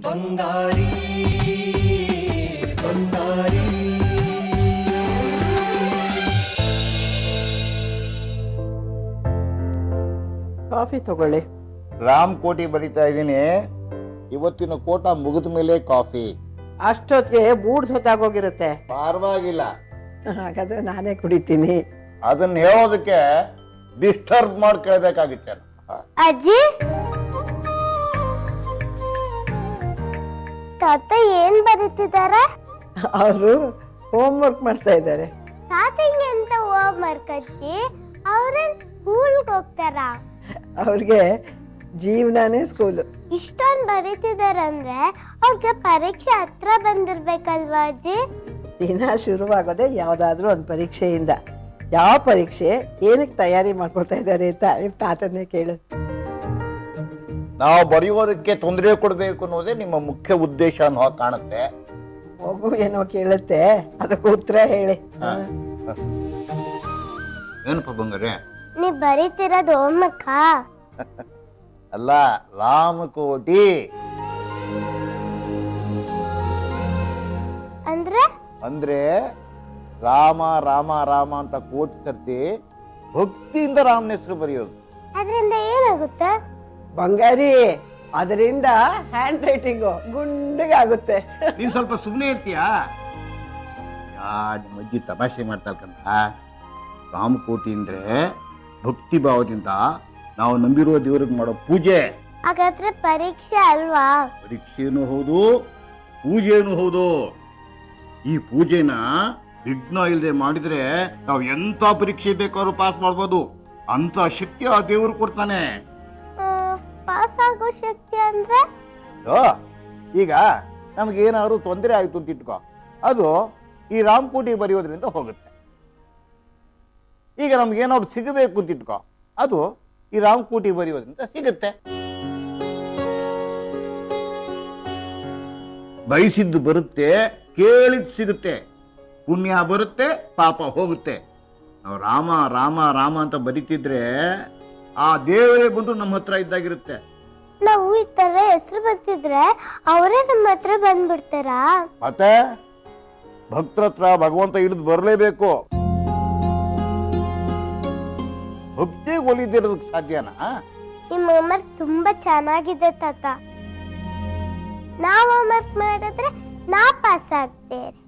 ಬಂಗಾರಿ ಬಂಗಾರಿ ಕಾಫಿ ತಗೊಳ್ಳಿ ರಾಮ್ ಕೋಟಿ ಬರಿತಾ ಇದ್ದೀನಿ ಇವತ್ತಿನ ಕೋಟ ಮುಗಿದ ಮೇಲೆ ಕಾಫಿ ಅಷ್ಟೊತ್ತಿಗೆ ಬೂಡ್ ಹೊತ್ತಾಗೋಗಿರುತ್ತೆ ಪರವಾಗಿಲ್ಲ ಹಾಗಾದ್ರೆ ನಾನೇ ಕುಡಿತೀನಿ ಅದನ್ನ ಹೇಳೋದಕ್ಕೆ ಡಿಸ್ಟರ್ಬ್ ಮಾಡಿ ಕೇಳಬೇಕಾಗಿತ್ತೆ ಅಜ್ಜಿ ತಾತ ಏನ್ ಬರೀತಿದ್ದಾರೆ ಅವರು ಹೋಮ್ ವರ್ಕ್ ಮಾಡ್ತಾ ಇದ್ದಾರೆ ತಾತಂಗೆ ಅಂತ ಹೋಮ್ ವರ್ಕ್ ಅಜ್ಜಿ ಅವ್ರೇನ್ ಸ್ಕೂಲ್ಗೆ ಹೋಗ್ತಾರ ಅವ್ರಿಗೆ ಜೀವನನೇ ಸ್ಕೂಲು ಇಷ್ಟೊಂದು ಬರೀತಿದಾರಂದ್ರೆ ಅವ್ರಿಗೆ ಪರೀಕ್ಷೆ ಹತ್ರ ಬಂದಿರ್ಬೇಕಲ್ವಾ ಅಜ್ಜಿ ದಿನ ಶುರುವಾಗೋದೇ ಯಾವುದಾದ್ರೂ ಒಂದು ಪರೀಕ್ಷೆಯಿಂದ ಯಾವ ಪರೀಕ್ಷೆ ಏನಕ್ಕೆ ತಯಾರಿ ಮಾಡ್ಕೊತಾ ಇದ್ದಾರೆ ಅಂತ ನಿಮ್ ತಾತನ್ನೇ ಕೇಳು ನಾವು ಬರೆಯೋದಕ್ಕೆ ತೊಂದರೆ ಕೊಡಬೇಕು ಅನ್ನೋದೇ ನಿಮ್ಮ ಮುಖ್ಯ ಉದ್ದೇಶ ಅನ್ನೋ ಹಾಗೆ ಕಾಣುತ್ತೆ ಮಗು ಏನೋ ಕೇಳುತ್ತೆ ಅದಕ್ಕೆ ಉತ್ತರ ಹೇಳಿ ಏನಪ್ಪ ಬಂಗಾರೆ ನೀವ್ ಬರೀತಿರೋದು ಹೋಮ್ವರ್ಕ ಅಲ್ಲ ರಾಮಕೋಟಿ ಅಂದ್ರೆ ಅಂದ್ರೆ ರಾಮ ರಾಮ ರಾಮ ಅಂತ ಕೋಟಿ ತರ್ತಿ ಭಕ್ತಿಯಿಂದ ರಾಮನ ಹೆಸರು ಬರೆಯೋದು ಅದ್ರಿಂದ ಏನಾಗುತ್ತೆ ಬಂಗಾರಿ ಅದರಿಂದ ಹ್ಯಾಂಡ್ ರೈಟಿಂಗು ಗುಂಡಿಗೆ ಆಗುತ್ತೆ ನೀನ್ ಸ್ವಲ್ಪ ಸುಮ್ಮನೆ ಇರ್ತೀಯಾ ಯಾ ನಿಮ್ಮ ಅಜ್ಜಿ ತಮಾಷೆ ಮಾಡ್ತಾಳ್ಕಂತ ರಾಮಕೋಟಿ ಅಂದ್ರೆ ಭಕ್ತಿ ಭಾವದಿಂದ ನಾವು ನಂಬಿರುವ ದೇವರಿಗೆ ಮಾಡೋ ಪೂಜೆ ಹಾಗಾದ್ರೆ ಪರೀಕ್ಷೆ ಅಲ್ವಾ ಪರೀಕ್ಷೆನೂ ಹೌದು ಪೂಜೆನೂ ಹೌದು ಈ ಪೂಜೆನ ವಿಘ್ನ ಇಲ್ಲದೆ ಮಾಡಿದ್ರೆ ನಾವು ಎಂತ ಪರೀಕ್ಷೆ ಬೇಕಾದ್ರೂ ಪಾಸ್ ಮಾಡ್ಬೋದು ಅಂತ ಶಕ್ತಿ ಆ ದೇವರು ಕೊಡ್ತಾನೆ ಪಾಸ್ ಆಗೋ ಶಕ್ತಿ ಅಂದ್ರೆ ಓ, ಈಗ ನಮ್ಗೆ ಏನಾದ್ರು ತೊಂದರೆ ಆಯ್ತು ಅಂತ ಇಟ್ಕೋ ಅದು ಈ ರಾಮಕೋಟಿ ಬರೆಯೋದ್ರಿಂದ ಹೋಗುತ್ತೆ ಈಗ ನಮ್ಗೆ ಏನಾದ್ರು ಸಿಗಬೇಕು ಅಂತ ಇಟ್ಕೋ ಅದು ಈ ರಾಮಕೋಟಿ ಬರೆಯೋದ್ರಿಂದ ಸಿಗುತ್ತೆ ಬಯಸಿದ್ದು ಬರುತ್ತೆ ಕೇಳಿದ್ ಸಿಗುತ್ತೆ ಪುಣ್ಯ ಬರುತ್ತೆ ಪಾಪ ಹೋಗುತ್ತೆ ನಾವು ರಾಮ ರಾಮ ರಾಮ ಅಂತ ಬರಿತಿದ್ರೆ ಆ ದೇವರೇ ಬಂದು ನಮ್ಮ ಹತ್ರ ಇದ್ದಾಗಿರುತ್ತೆ ನಾವು ಈ ತರ ಹೆಸರು ಬರ್ತಿದ್ರೆ ಅವರೇ ನಮ್ಮ ಹತ್ರ ಬಂದ್ಬಿಡ್ತಾರಾ ಮತ್ತೆ ಭಕ್ತರ ಹತ್ರ ಭಗವಂತ ಹಿಡಿದು ಬರಲೇಬೇಕು ಭಕ್ತಿ ಒಲಿದಿರೋದಕ್ಕೆ ಸಾಧ್ಯನಾ ನಿಮ್ಮ ಹೋಮ್ವರ್ಕ್ ತುಂಬಾ ಚೆನ್ನಾಗಿದೆ ತಾತ ನಾವ್ ಹೋಮ್ವರ್ಕ್ ಮಾಡಿದ್ರೆ ನಾ ಪಾಸ್ ಆಗ್ತೇವೆ